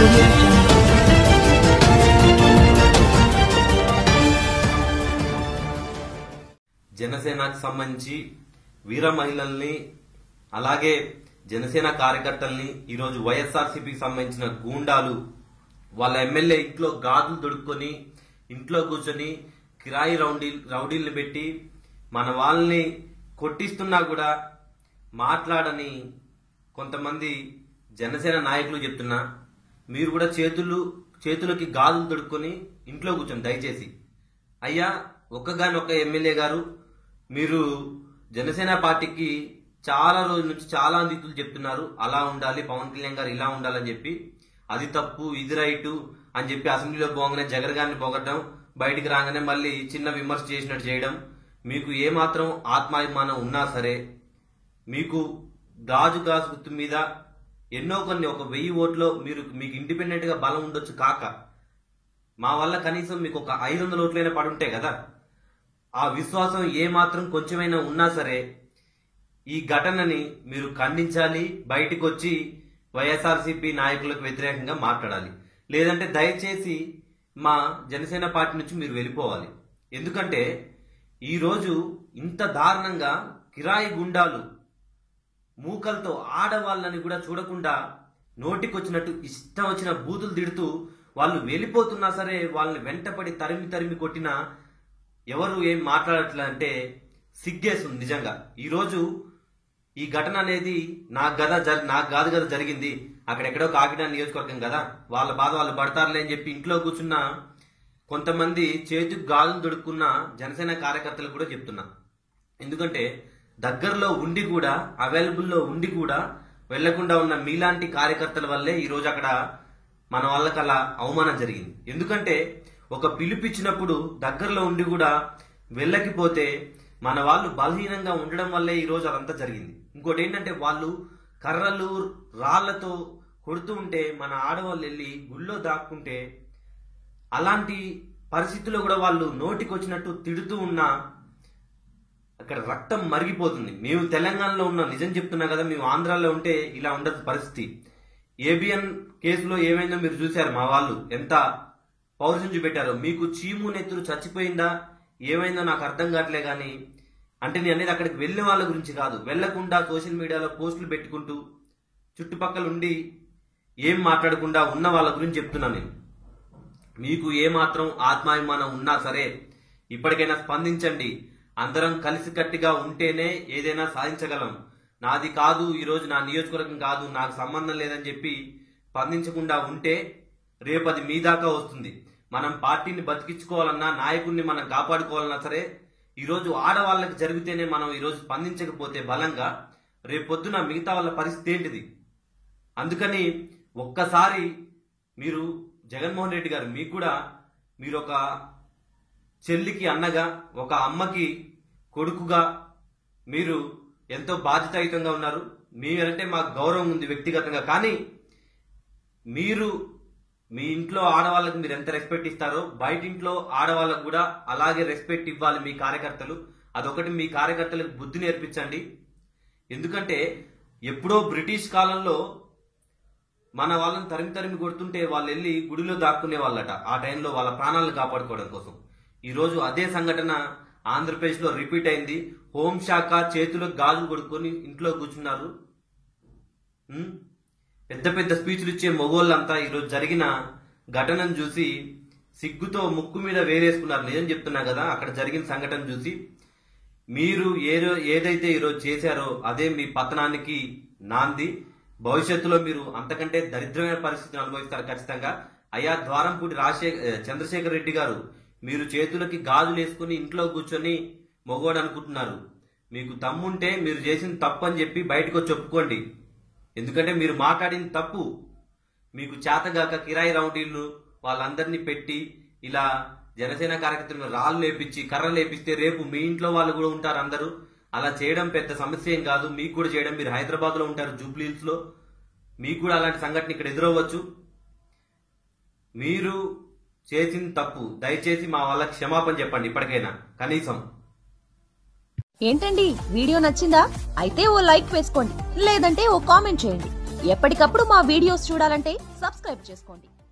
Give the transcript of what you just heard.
audio jungle. జనసేనకు సంబంధించి వీర మహిళల్ని అలాగే జనసేన కార్యకర్తల్ని ఈరోజు వైఎస్ఆర్సీపీకి సంబంధించిన గూండాలు వాళ్ళ ఎమ్మెల్యే ఇంట్లో గాజులు దొడుక్కొని ఇంట్లో కూర్చొని కిరాయి రౌడీ రౌడీల్ని పెట్టి మన వాళ్ళని కొట్టిస్తున్నా కూడా మాట్లాడని కొంతమంది జనసేన నాయకులు చెప్తున్నా మీరు కూడా చేతులు చేతులకి గాజులు దొడుక్కొని ఇంట్లో కూర్చొని దయచేసి అయ్యా ఒక్కగానొక్క ఎమ్మెల్యే గారు మీరు జనసేన పార్టీకి చాలా రోజుల నుంచి చాలా దిక్కులు చెప్తున్నారు అలా ఉండాలి పవన్ కళ్యాణ్ గారు ఇలా ఉండాలని చెప్పి అది తప్పు ఇది రైటు అని చెప్పి అసెంబ్లీలో పోగానే జగన్ గారిని పొగడడం బయటికి రాగానే మళ్ళీ చిన్న విమర్శ చేసినట్టు చేయడం మీకు ఏమాత్రం ఆత్మాభిమానం ఉన్నా సరే మీకు గాజు గాజు గుర్తు మీద ఎన్నో కొన్ని ఒక వెయ్యి ఓట్లో మీరు మీకు ఇండిపెండెంట్ గా బలం ఉండొచ్చు కాక మా వల్ల కనీసం మీకు ఒక ఐదు వందల ఓట్లైనా పడుంటాయి కదా ఆ విశ్వాసం ఏ మాత్రం కొంచెమైనా ఉన్నా సరే ఈ ఘటనని మీరు ఖండించాలి బయటకు వచ్చి వైఎస్ఆర్సీపీ నాయకులకు వ్యతిరేకంగా మాట్లాడాలి లేదంటే దయచేసి మా జనసేన పార్టీ నుంచి మీరు వెళ్ళిపోవాలి ఎందుకంటే ఈరోజు ఇంత దారుణంగా కిరాయి గుండాలు మూకలతో ఆడవాళ్ళని కూడా చూడకుండా నోటికొచ్చినట్టు ఇష్టం వచ్చిన బూతులు తిడుతూ వాళ్ళు వెళ్ళిపోతున్నా సరే వాళ్ళని వెంటపడి తరిమి తరిమి కొట్టినా ఎవరు ఏం మాట్లాడట్లే అంటే సిగ్గేస్తుంది నిజంగా ఈరోజు ఈ ఘటన అనేది నాకు గదా జరి నాకు కాదు కదా జరిగింది అక్కడెక్కడో కాకినాడ నియోజకవర్గం కదా వాళ్ళ బాధ వాళ్ళు పడతారులే అని చెప్పి ఇంట్లో కూర్చున్న కొంతమంది చేతికి గాజులు దొడుక్కున్న జనసేన కార్యకర్తలు కూడా చెప్తున్నా ఎందుకంటే దగ్గరలో ఉండి కూడా అవైలబుల్లో ఉండి కూడా వెళ్లకుండా ఉన్న మీలాంటి కార్యకర్తల వల్లే ఈ రోజు అక్కడ మన వాళ్ళకి అలా అవమానం జరిగింది ఎందుకంటే ఒక పిలుపిచ్చినప్పుడు దగ్గరలో ఉండి కూడా వెళ్ళకపోతే మన వాళ్ళు బలహీనంగా ఉండడం వల్లే ఈ రోజు అదంతా జరిగింది ఇంకోటి ఏంటంటే వాళ్ళు కర్రలు రాళ్లతో కొడుతూ ఉంటే మన ఆడవాళ్ళు వెళ్ళి గుళ్ళో దాక్కుంటే అలాంటి పరిస్థితుల్లో కూడా వాళ్ళు నోటికి వచ్చినట్టు తిడుతూ ఉన్నా అక్కడ రక్తం మరిగిపోతుంది మేము తెలంగాణలో ఉన్నాం నిజం చెప్తున్నా కదా మేము ఆంధ్రాలో ఉంటే ఇలా ఉండదు పరిస్థితి ఏబిఎన్ కేసులో ఏమైందో మీరు చూశారు మా వాళ్ళు ఎంత పౌరుషం చూపెట్టారో మీకు చీము నెత్తురు చచ్చిపోయిందా ఏమైందో నాకు అర్థం కావట్లే కానీ అంటే నేను అనేది అక్కడికి వెళ్ళిన వాళ్ళ గురించి కాదు వెళ్లకుండా సోషల్ మీడియాలో పోస్టులు పెట్టుకుంటూ చుట్టుపక్కల ఉండి ఏం మాట్లాడకుండా ఉన్న వాళ్ళ గురించి చెప్తున్నా నేను మీకు ఏమాత్రం ఆత్మాభిమానం ఉన్నా సరే ఇప్పటికైనా స్పందించండి అందరం కలిసికట్టుగా ఉంటేనే ఏదైనా సాధించగలం నాది కాదు ఈరోజు నా నియోజకవర్గం కాదు నాకు సంబంధం లేదని చెప్పి స్పందించకుండా ఉంటే రేపు అది మీ దాకా వస్తుంది మనం పార్టీని బతికించుకోవాలన్నా నాయకుడిని మనం కాపాడుకోవాలన్నా సరే ఈరోజు ఆడవాళ్ళకి జరిగితేనే మనం ఈరోజు స్పందించకపోతే బలంగా రేపొద్దున మిగతా వాళ్ళ పరిస్థితి ఏంటిది అందుకని ఒక్కసారి మీరు జగన్మోహన్ రెడ్డి గారు మీకు కూడా మీరు ఒక చెల్లికి అన్నగా ఒక అమ్మకి కొడుకుగా మీరు ఎంతో బాధ్యతాయుతంగా ఉన్నారు మీరంటే మాకు గౌరవం ఉంది వ్యక్తిగతంగా కానీ మీరు మీ ఇంట్లో ఆడవాళ్ళకి మీరు ఎంత రెస్పెక్ట్ ఇస్తారో బయట ఇంట్లో ఆడవాళ్ళకు కూడా అలాగే రెస్పెక్ట్ ఇవ్వాలి మీ కార్యకర్తలు అదొకటి మీ కార్యకర్తలకు బుద్ధి నేర్పించండి ఎందుకంటే ఎప్పుడో బ్రిటిష్ కాలంలో మన వాళ్ళని తరిమి తరిమి కొడుతుంటే వాళ్ళు వెళ్ళి గుడిలో దాక్కునే వాళ్ళట ఆ టైంలో వాళ్ళ ప్రాణాలను కాపాడుకోవడం కోసం ఈ రోజు అదే సంఘటన ఆంధ్రప్రదేశ్ లో రిపీట్ అయింది హోంశాఖ చేతులకు గాజులు కొడుకొని ఇంట్లో కూర్చున్నారు ఉం? పెద్ద పెద్ద స్పీచ్లు ఇచ్చే మొగోళ్ళంతా ఈరోజు జరిగిన ఘటనను చూసి సిగ్గుతో ముక్కు మీద వేరేసుకున్నారు నిజం చెప్తున్నా కదా అక్కడ జరిగిన సంఘటన చూసి మీరు ఏదో ఏదైతే ఈరోజు చేశారో అదే మీ పతనానికి నాంది భవిష్యత్తులో మీరు అంతకంటే దరిద్రమైన పరిస్థితిని అనుభవిస్తారు ఖచ్చితంగా అయ్యా ద్వారంపూడి రాజశేఖర్ చంద్రశేఖర్ రెడ్డి గారు మీరు చేతులకి గాజులు వేసుకుని ఇంట్లో కూర్చొని మొగోడు అనుకుంటున్నారు మీకు తమ్ముంటే మీరు చేసిన తప్పు అని చెప్పి బయటకు వచ్చి ఒప్పుకోండి ఎందుకంటే మీరు మాట్లాడిన తప్పు మీకు చేతగాక కిరాయి రౌడీలను వాళ్ళందరినీ పెట్టి ఇలా జనసేన కార్యకర్తలను రాళ్ళు లేపించి కర్రలు లేపిస్తే రేపు మీ ఇంట్లో వాళ్ళు కూడా ఉంటారు అందరూ అలా చేయడం పెద్ద సమస్య ఏం కాదు మీకు కూడా చేయడం మీరు హైదరాబాద్ లో ఉంటారు జూబ్లీహిల్స్ లో మీకు కూడా అలాంటి సంఘటన ఇక్కడ ఎదురవ్వచ్చు మీరు చేసిన తప్పు దయచేసి మా వాళ్ళకి క్షమాపణ చెప్పండి ఇప్పటికైనా కనీసం ఏంటండి వీడియో నచ్చిందా అయితే ఓ లైక్ వేసుకోండి లేదంటే ఓ కామెంట్ చేయండి ఎప్పటికప్పుడు మా వీడియోస్ చూడాలంటే సబ్స్క్రైబ్ చేసుకోండి